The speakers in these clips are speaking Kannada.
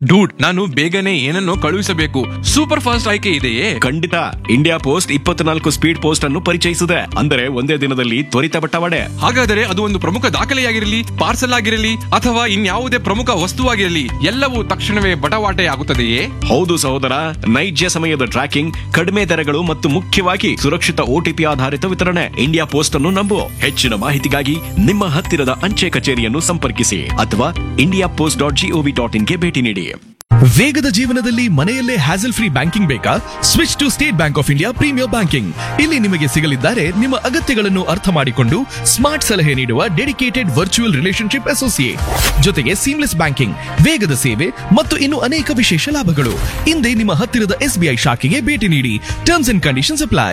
ಡೂಡ್ ನಾನು ಬೇಗನೆ ಏನನ್ನೋ ಕಳುಹಿಸಬೇಕು ಸೂಪರ್ ಫಾಸ್ಟ್ ಆಯ್ಕೆ ಇದೆಯೇ ಖಂಡಿತ ಇಂಡಿಯಾ ಪೋಸ್ಟ್ ಇಪ್ಪತ್ನಾಲ್ಕು ಸ್ಪೀಡ್ ಪೋಸ್ಟ್ ಅನ್ನು ಪರಿಚಯಿಸಿದೆ ಅಂದರೆ ಒಂದೇ ದಿನದಲ್ಲಿ ತ್ವರಿತ ಬಟ್ಟವಾಡೆ ಹಾಗಾದರೆ ಅದು ಒಂದು ಪ್ರಮುಖ ದಾಖಲೆಯಾಗಿರಲಿ ಪಾರ್ಸಲ್ ಆಗಿರಲಿ ಅಥವಾ ಇನ್ಯಾವುದೇ ಪ್ರಮುಖ ವಸ್ತುವಾಗಿರಲಿ ಎಲ್ಲವೂ ತಕ್ಷಣವೇ ಬಟವಾಟೆ ಆಗುತ್ತದೆಯೇ ಹೌದು ಸಹೋದರ ನೈಜ ಸಮಯದ ಟ್ರ್ಯಾಕಿಂಗ್ ಕಡಿಮೆ ದರಗಳು ಮತ್ತು ಮುಖ್ಯವಾಗಿ ಸುರಕ್ಷಿತ ಓಟಿಪಿ ಆಧಾರಿತ ವಿತರಣೆ ಇಂಡಿಯಾ ಪೋಸ್ಟ್ ಅನ್ನು ನಂಬು ಹೆಚ್ಚಿನ ಮಾಹಿತಿಗಾಗಿ ನಿಮ್ಮ ಹತ್ತಿರದ ಅಂಚೆ ಕಚೇರಿಯನ್ನು ಸಂಪರ್ಕಿಸಿ ಅಥವಾ India post dot gov dot ಇನ್ಗೆ ಭೇಟಿ ನೀಡಿ ವೇಗದ ಜೀವನದಲ್ಲಿ ಮನೆಯಲ್ಲೇ ಹ್ಯಾಸಲ್ ಫ್ರೀ ಬ್ಯಾಂಕಿಂಗ್ ಬೇಕಾ switch to State Bank of India premier banking ಇಲ್ಲಿ ನಿಮಗೆ ಸಿಗಲಿದ್ದಾರೆ ನಿಮ್ಮ ಅಗತ್ಯಗಳನ್ನು ಅರ್ಥ ಮಾಡಿಕೊಂಡು ಸ್ಮಾರ್ಟ್ ಸಲಹೆ ನೀಡುವ ಡೆಡಿಕೇಟೆಡ್ ವರ್ಚುವಲ್ ರಿಲೇಶನ್ಶಿಪ್ ಅಸೋಸಿಯೇಟ್ ಜೊತೆಗೆ ಸೀಮ್ಲೆಸ್ ಬ್ಯಾಂಕಿಂಗ್ ವೇಗದ ಸೇವೆ ಮತ್ತು ಇನ್ನು ಅನೇಕ ವಿಶೇಷ ಲಾಭಗಳು ಹಿಂದೆ ನಿಮ್ಮ ಹತ್ತಿರದ ಎಸ್ಬಿಐ ಶಾಖೆಗೆ ಭೇಟಿ ನೀಡಿ ಟರ್ಮ್ಸ್ ಅಂಡ್ ಕಂಡೀಷನ್ಸ್ ಅಪ್ಲೈ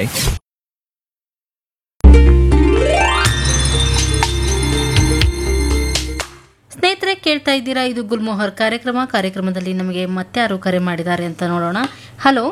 ಸ್ನೇಹಿತರೆ ಕೇಳ್ತಾ ಇದ್ದೀರಾ ಇದು ಗುಲ್ಮೋಹರ್ ಕಾರ್ಯಕ್ರಮ ಕಾರ್ಯಕ್ರಮದಲ್ಲಿ ನಮಗೆ ಮತ್ತಾರು ಕರೆ ಮಾಡಿದ್ದಾರೆ ಅಂತ ನೋಡೋಣ ಹಲೋ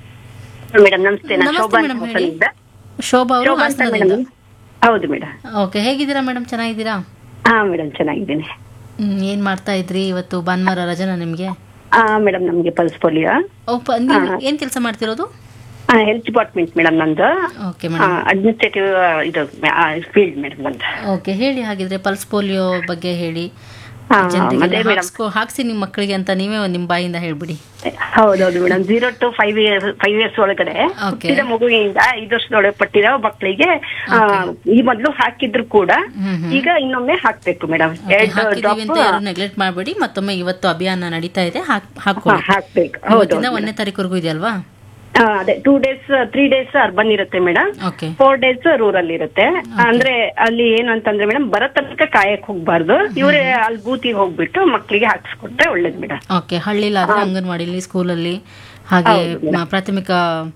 ಮೇಡಮ್ ನಮಸ್ತೆ ನಾನು ನಮಸ್ತೆ ಶೋಭಾ ಮೇಡಮ್ ಅಂತ ಹೇಳಿ ಇದ್ದೆ. ಶೋಭಾ ಅವರು ಶೋಭಾ ಅಂತ ಹಾಸನದಿಂದ ಮೇಡಮ್ ಹೌದು ಮೇಡಮ್ ಓಕೆ ಹೇಗಿದ್ದೀರಾ ಮೇಡಮ್ ಚೆನ್ನಾಗಿದ್ದೀರಾ ಹಾ ಮೇಡಮ್ ಚೆನ್ನಾಗಿದ್ದೀನಿ ಹ್ಮ್, ಏನ್ ಮಾಡ್ತಾ ಇದ್ರಿ ಇವತ್ತು ಭಾನುವಾರ ರಜನ ನಿಮ್ಗೆ ಹಾ ಮೇಡಮ್ ನಮ್ಗೆ ಪಲ್ಸ್ ಪೋಲಿಯೋ ಓ, ಪ- ನೀವು ಏನ್ ಕೆಲಸ ಮಾಡ್ತಿರೋದು ಹೆಲ್ತ್ ಡಿಪಾರ್ಟ್ಮೆಂಟ್ ಮೇಡಮ್ ನಂದು ಓಕೆ ಮೇಡಮ್ ಅಡ್ಮಿನಿಸ್ಟ್ರೇಟಿವ್ ಇದು ಫೀಲ್ಡ್ ಮೇಡಮ್ ನಂದು ಓಕೆ ಹೇಳಿ ಹಾಗಿದ್ರೆ ಪಲ್ಸ್ ಪೋಲಿಯೋ ಬಗ್ಗೆ ಹೇಳಿ ಹಾ, ಜನರಿಗೆಲ್ಲ ಅದೇ ಮೇಡಮ್ ಹಾಕ್ಸ್ಕೊ- ಹಾಕ್ಸಿ ನಿಮ್ಮ ಮಕ್ಕಳಿಗೆ ಅಂತ ನೀವೇ ಒಂದ್ ನಿಮ್ ಬಾಯಿಂದ ಹೇಳ್ಬಿಡಿ ಹೌದೌದು madam zero to five years five years ಒಳಗಡೆ Okay. ಹುಟ್ಟಿದ ಮಗುವಿಂದ ಐದು ವರ್ಷದೊಳಗೆ ಪಟ್ಟಿರೋ ಮಕ್ಕಳಿಗೆ ಆ, ಈ ಮೊದಲು ಹಾಕಿದ್ರು ಕೂಡ ಈಗ ಇನ್ನೊಮ್ಮೆ ಹಾಕ್ಬೇಕು ಮೇಡಮ್ Okay, ಎರಡು ಹಾಕಿದೀವಿ ಅಂತ ಡ್ರಾಪ್ ಯಾರು ನೆಗ್ಲೆಕ್ಟ್ ಮಾಡಬೇಡಿ ಮತ್ತೊಮ್ಮೆ ಇವತ್ತು ಅಭಿಯಾನ ನಡೀತಾ ಇದೆ ಹಾಕ್- ಹಾಕೊಳ್ಳಿ ಹಾಕ್ಬೇಕು ಹೌದು ಇವತ್ತಿಂದ ಒಂದನೇ ತಾರೀಕುವರೆಗೂ ಇದೆಯಲ್ವಾ ಅದೇ two days three days urban ಇರುತ್ತೆ madam okay four days rural ಇರುತ್ತೆ ಅಂದ್ರೆ ಅಲ್ಲಿ ಏನು ಅಂತಂದ್ರೆ ಮೇಡಮ್ ಬರೋ ತನಕ ಕಾಯಕ್ ಹೋಗ್ಬಾರ್ದು ಇವ್ರೆ ಅಲ್ಲಿ ಬೂತಿಗೆ ಹೋಗ್ಬಿಟ್ಟು ಮಕ್ಕಳಿಗೆ ಹಾಕ್ಸ್ಕೊಟ್ರೆ ಒಳ್ಳೇದು ಮೇಡಮ್ ಓಕೆ ಹಳ್ಳಿಲಾದ್ರೆ ಅಂಗನವಾಡಿಲಿ ಸ್ಕೂಲಲ್ಲಿ ಹಾಗೆ ಮ- ಪ್ರಾಥಮಿಕ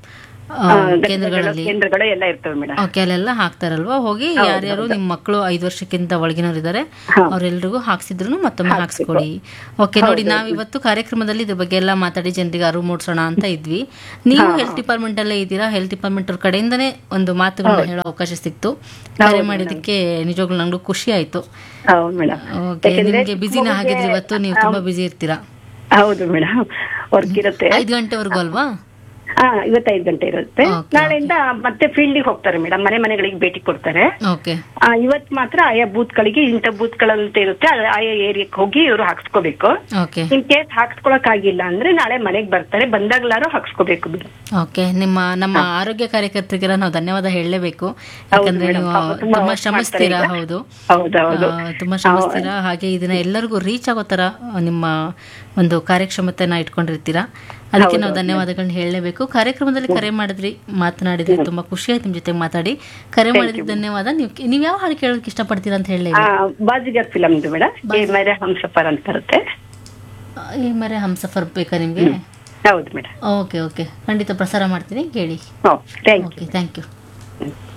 ಆ, ಕೇಂದ್ರಗಳಲ್ಲಿ ಕೇಂದ್ರಗಳು ಎಲ್ಲ ಇರ್ತವೆ ಮೇಡಮ್ ಓಕೆ ಅಲ್ಲೆಲ್ಲ ಹಾಕ್ತಾರಲ್ವಾ ಹೋಗಿ ಯಾರ್ಯಾರು ನಿಮ್ಮ ಮಕ್ಕಳು ಐದು ವರ್ಷಕ್ಕಿಂತ ಒಳಗಿನವ್ರು ಇದ್ದಾರೆ ಅವರೆಲ್ಲರಿಗೂ ಹಾಕ್ಸಿದ್ರು ಮತ್ತೊಮ್ಮೆ ಹಾಕ್ಸ್ಕೊಡಿ ಓಕೆ ನೋಡಿ ನಾವ್ ಇವತ್ತು ಕಾರ್ಯಕ್ರಮದಲ್ಲಿ ಇದ್ರ ಬಗ್ಗೆ ಎಲ್ಲ ಮಾತಾಡಿ ಜನರಿಗೆ ಅರಿವು ಮೂಡಿಸೋಣ ಅಂತ ಇದ್ವಿ ನೀವು ಹೆಲ್ತ್ ಡಿಪಾರ್ಟ್ಮೆಂಟ್ ಅಲ್ಲೇ ಇದ್ದೀರಾ ಹೆಲ್ತ್ ಡಿಪಾರ್ಟ್ಮೆಂಟ್ ಅವ್ರ ಕಡೆಯಿಂದನೇ ಒಂದು ಮಾತುಗಳನ್ನ ಹೇಳೋ ಅವಕಾಶ ಸಿಕ್ತು ಕರೆ ಮಾಡಿದಕ್ಕೆ ನಿಜವಾಗ್ಲೂ ನಂಗೂ ಖುಷಿ ಆಯ್ತು ಹೌದು ಮೇಡಮ್ ಓಕೆ ನಿಮ್ಗೆ ಬಿಸಿನ ಹಾಗಿದ್ರೆ ಇವತ್ತು ನೀವು ತುಂಬಾ ಬಿಸಿ ಇರ್ತೀರಾ ಹೌದು ಮೇಡಮ್ ವರ್ಕ್ ಇರುತ್ತೆ ಐದು ಗಂಟೆವರೆಗೂ ಅಲ್ವಾ ಹಾ ಇವತ್ತೈದು ಗಂಟೆ ಇರುತ್ತೆ Okay, ನಾಳೆಯಿಂದ ಮತ್ತೆ ಫೀಲ್ಡಿಗೆ ಹೋಗ್ತಾರೆ ಮೇಡಮ್ ಮನೆ ಮನೆಗಳಿಗೆ ಭೇಟಿ ಕೊಡ್ತಾರೆ ಓಕೆ ಆ, ಇವತ್ ಮಾತ್ರ ಆಯಾ ಬೂತ್ಗಳಿಗೆ ಇಂಥ ಬೂತ್ಗಳಂತ ಇರುತ್ತೆ ಆ- ಆಯಾ ಏರಿಯಾಕ್ಕೆ ಹೋಗಿ ಇವರು ಹಾಕ್ಸ್ಕೋಬೇಕು ಓಕೆ ಇನ್ ಕೇಸ್ ಹಾಕ್ಸ್ಕೊಳಕ್ ಆಗಿಲ್ಲ ಅಂದ್ರೆ ನಾಳೆ ಮನೆಗ್ ಬರ್ತಾರೆ ಬಂದಾಗ್ಲಾರು ಹಾಕ್ಸ್ಕೋಬೇಕು ಬಿಡು ಓಕೆ ನಿಮ್ಮ ನಮ್ಮ ಆರೋಗ್ಯ ಕಾರ್ಯಕರ್ತರಿಗೆಲ್ಲ ನಾವು ಧನ್ಯವಾದ ಹೇಳಲೇಬೇಕು ಯಾಕಂದ್ರೆ madam. ನೀವು ಪಾಪ ತುಂಬಾ ತುಂಬಾ work ಶ್ರಮಿಸ್ತೀರಾ ಮಾಡ್ತಾರೆ ಹೌದು ಹೌದೌದು ಆ, ತುಂಬಾ ಶ್ರಮಿಸ್ತೀರಾ ಹಾಗೆ ಇದನ್ನ ಎಲ್ಲರಿಗೂ ರೀಚ್ ಆಗೋ ತರ ನಿಮ್ಮ ಒಂದು ಕಾರ್ಯಕ್ಷಮತೆನ ಇಟ್ಕೊಂಡಿರ್ತೀರಾ ಅದಕ್ಕೆ ನಾವು ಧನ್ಯವಾದಗಳನ್ನ ಹೇಳಲೇಬೇಕು ಕಾರ್ಯಕ್ರಮದಲ್ಲಿ ಕರೆ ಮಾಡಿದ್ರಿ ಮಾತನಾಡಿದ್ರಿ ತುಂಬಾ ಖುಷಿ ಆಯ್ತು ನಿಮ್ ಜೊತೆ ಮಾತಾಡಿ ಕರೆ ಮಾಡಿದ್ರಿ ಧನ್ಯವಾದ ನೀವು ನೀವು ಯಾವ ಹಾಡು ಕೇಳೋಕೆ ಇಷ್ಟಪಡ್ತೀರಾ ಅಂತ ಹೇಳಿ ಆ, ಬಾಜಿಗರ್ ಫಿಲಮ್ ಮೇಡಮ್ ಈ ಮೇಲೆ ಹಂಸಫರ್ ಅಂತ ಬರುತ್ತೆ ಈ ಮರೆ ಹಮ್ಸಫರ್ ಬೇಕಾ ನಿಮ್ಗೆ ಹೌದು ಮೇಡಮ್ ಓಕೆ ಓಕೆ ಖಂಡಿತ ಪ್ರಸಾರ ಮಾಡ್ತೀನಿ ಕೇಳಿ okay thank you okay thank you